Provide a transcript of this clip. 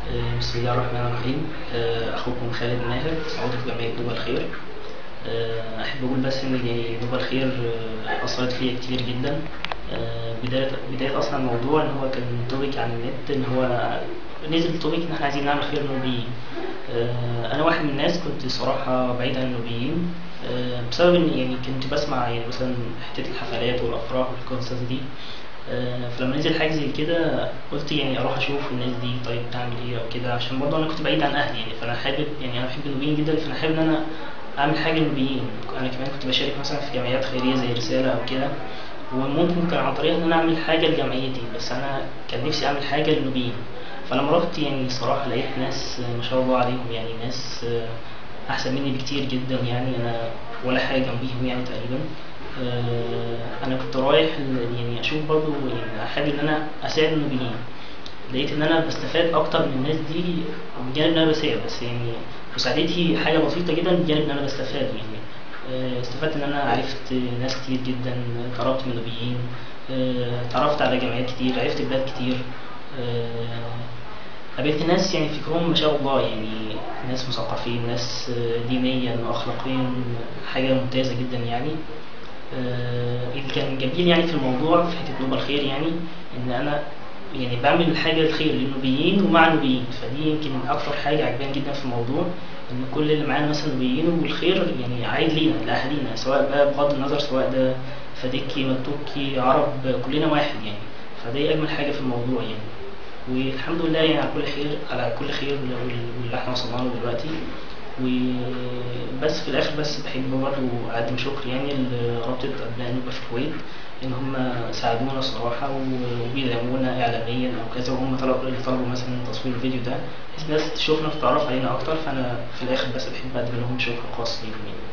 آه، بسم الله الرحمن الرحيم آه، أخوكم خالد ماهر عضو في جمعية نوبة الخير آه، أحب أقول بس إن يعني نوبة الخير آه، أثرت فيا كتير جدا آه، بداية بداية أصلا الموضوع إن هو كان توبيك على النت إن هو نزل توبيك إن إحنا عايزين نعمل خير نوبيين آه، أنا واحد من الناس كنت صراحة بعيد عن النوبيين آه، بسبب إن يعني كنت بسمع يعني مثلا حتة الحفلات والأفراح والقصص دي آه، فلما نزل حاجة زي كده قلت يعني أروح أشوف الناس دي طيب بتعمل إيه أو كده عشان برضه أنا كنت بعيد عن أهلي يعني فأنا حابب يعني أنا بحب النوبيين جدا فأنا حابب إن أنا أعمل حاجة للنوبيين أنا كمان كنت بشارك مثلا في جمعيات خيرية زي رسالة أو كده وممكن كان عن طريق إن أنا أعمل حاجة لجمعيتي بس أنا كان نفسي أعمل حاجة للنوبيين فلما رحت يعني صراحة لقيت ناس آه، ما شاء الله عليهم يعني ناس آه، أحسن مني بكتير جدا يعني أنا ولا حاجة جنبيهم يعني تقريبا آه، انا كنت رايح ل- يعني اشوف برضو يعني حابب ان انا اساعد النوبيين لقيت ان انا بستفاد اكتر من الناس دي بجانب ان انا بساعد بس يعني مساعدتي حاجه بسيطه جدا بجانب ان انا بستفاد يعني آه، استفدت ان انا عرفت ناس كتير جدا قربت من النوبيين آه، اتعرفت على جمعيات كتير عرفت بلاد كتير آه، قابلت ناس يعني فكرهم ما شاء الله يعني ناس مثقفين ناس آه، دينيا واخلاقيا حاجه ممتازه جدا يعني آه، اللي كان جميل يعني في الموضوع في حته نوبة الخير يعني ان انا يعني بعمل حاجه الخير للنوبيين ومع النوبيين فدي يمكن اكتر حاجه عجباني جدا في الموضوع ان كل اللي معانا مثلا نوبيين والخير يعني عايد لينا لاهالينا سواء بقى بغض النظر سواء ده فديكي مكتوكي عرب كلنا واحد يعني فدي اجمل حاجه في الموضوع يعني والحمد لله يعني على كل خير على كل خير وال- واللي احنا وصلنا له دلوقتي وبس في الاخر بس بحب برضه اقدم شكر يعني لرابطه ابناء نوبه في الكويت ان هم ساعدونا صراحه وبيدعمونا اعلاميا او كذا وهم طلبوا اللي طلبوا مثلا تصوير الفيديو ده بحيث الناس تشوفنا وتتعرف علينا اكتر فانا في الاخر بس بحب اقدم لهم شكر خاص ليهم يعني